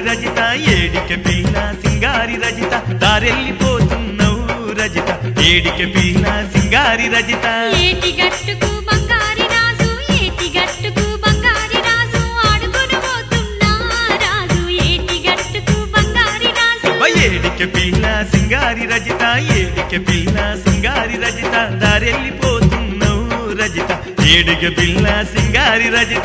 రజిత ఏడిక పిల్ల సింగారి రజిత దారెళ్ళిపోతున్నావు రజిత ఏడిక పిల్ల సింగారి రజిత ఏటి గట్టుకు బంగారి రాజు ఏటి గట్టుకు బంగారి రాజు ఆడుకుని పోతున్నా రాజు ఏటి గట్టుకు బంగారి రాజు అబ్బ ఏడిక పిల్ల సింగారి రజిత ఏడిక పిల్ల సింగారి రజిత దారెళ్ళిపోతున్నావు రజిత ఏడిక పిల్ల సింగారి రజిత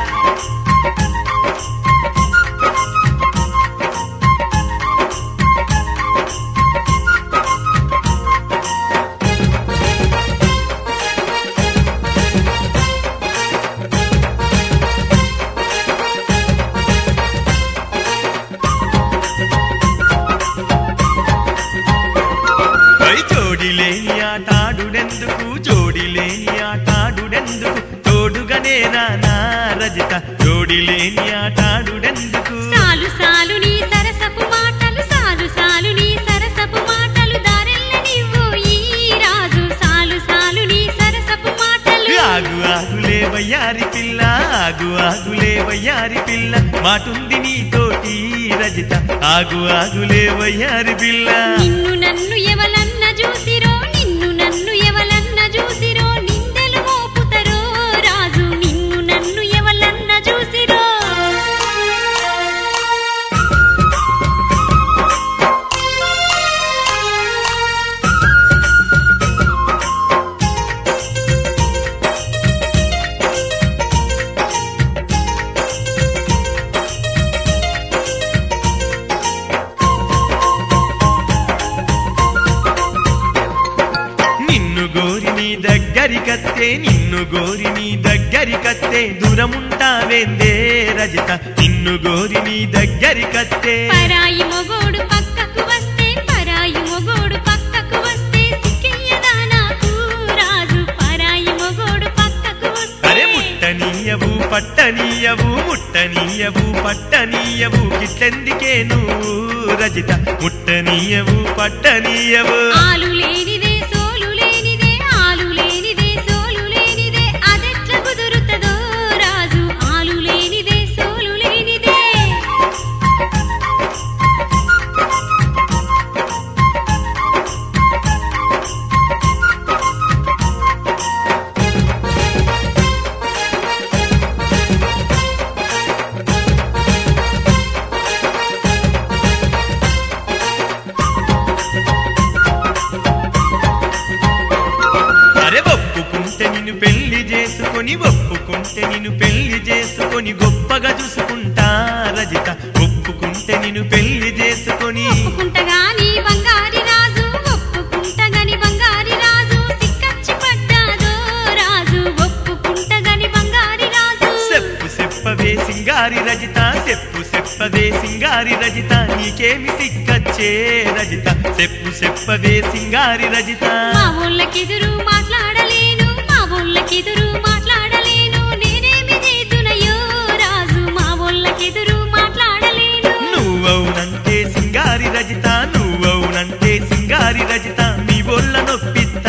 పై జోడి లేని ఆటాడుడెందుకు జోడి లేని ఆటాడుడెందుకు తోడుగానే రానా రజిత జోడి లేని ఆటాడుడెందుకు సాలు సాలు నీ సరసపు మాటలు సాలు సాలు నీ సరసపు మాటలు దారెల్ల నీవు ఈ రాజు సాలు సాలు నీ సరసపు మాటలు ఆగు ఆగులే వయ్యారి పిల్ల ఆగు ఆగులే వయ్యారి పిల్ల మాటుంది నీతోటి రజిత ఆగు ఆగులే వయ్యారి పిల్ల నిన్ను నన్ను ఎవలన్న చూసిరో నిన్ను నన్ను ఎవలన్న చూసిరో నిందెలు మోపుతరో రాజు నిన్ను నన్ను ఎవలన్న చూసిరో నిన్ను గోరి నీ దగ్గరికత్తే నిన్ను గోరి నీ దగ్గరికత్తే దూరముంటావేందే రజిత నిన్ను గోరి నీ దగ్గరికత్తే పరాయి మొగోడు పక్కకు వస్తే పరాయి మొగోడు పక్కకు వస్తే సిక్కయ్యదా నాకు రాజు పరాయి మొగోడు పక్కకు అరే వస్తే ముట్టనీయవు పట్టనీయవు ముట్టనీయవు పట్టనీయవు గిట్లెందుకే నువ్వు రజిత ముట్టనీయవు పట్టనీయవు ఆలు లేనిదే సోలు లేనిదే ఆలు లేనిదే సోలు లేనిదే అదెట్ల కుదురుతదో రాజు ఆలు లేనిదే సోలు లేనిదే అరే ఒప్పుకుంటే నిన్ను పెళ్లి చేసుకొని ఒప్పుకుంటే నిన్ను పెళ్లి చేసుకొని గొప్పగా చూసుకుంటా రజిత ఒప్పుకుంటే నిన్ను పెళ్లి చేసుకొని ఒప్పుకుంటగాని బంగారి రాజు ఒప్పుకుంటగాని బంగారి రాజు సిక్కచ్చి పడ్డాదో రాజు ఒప్పుకుంటగాని బంగారి రాజు చెప్పు చెప్పవే సింగారి రజిత చెప్పు చెప్పవే సింగారి రజిత నీకేమి సిక్కచ్చే రజిత చెప్పు చెప్పవే సింగారి రజిత మా ఊళ్ళకెదురు మాట్లాడలేను మా ఊళ్ళకెదురు మాట్లాడలేను నేనేమి చేతునయ్యో రాజు మా ఊళ్ళకెదురు మాట్లాడలేను నువ్వవునంటే సింగారి రజిత నువ్వవునంటే సింగారి రజిత మీ ఒళ్ళ నొప్పిత్త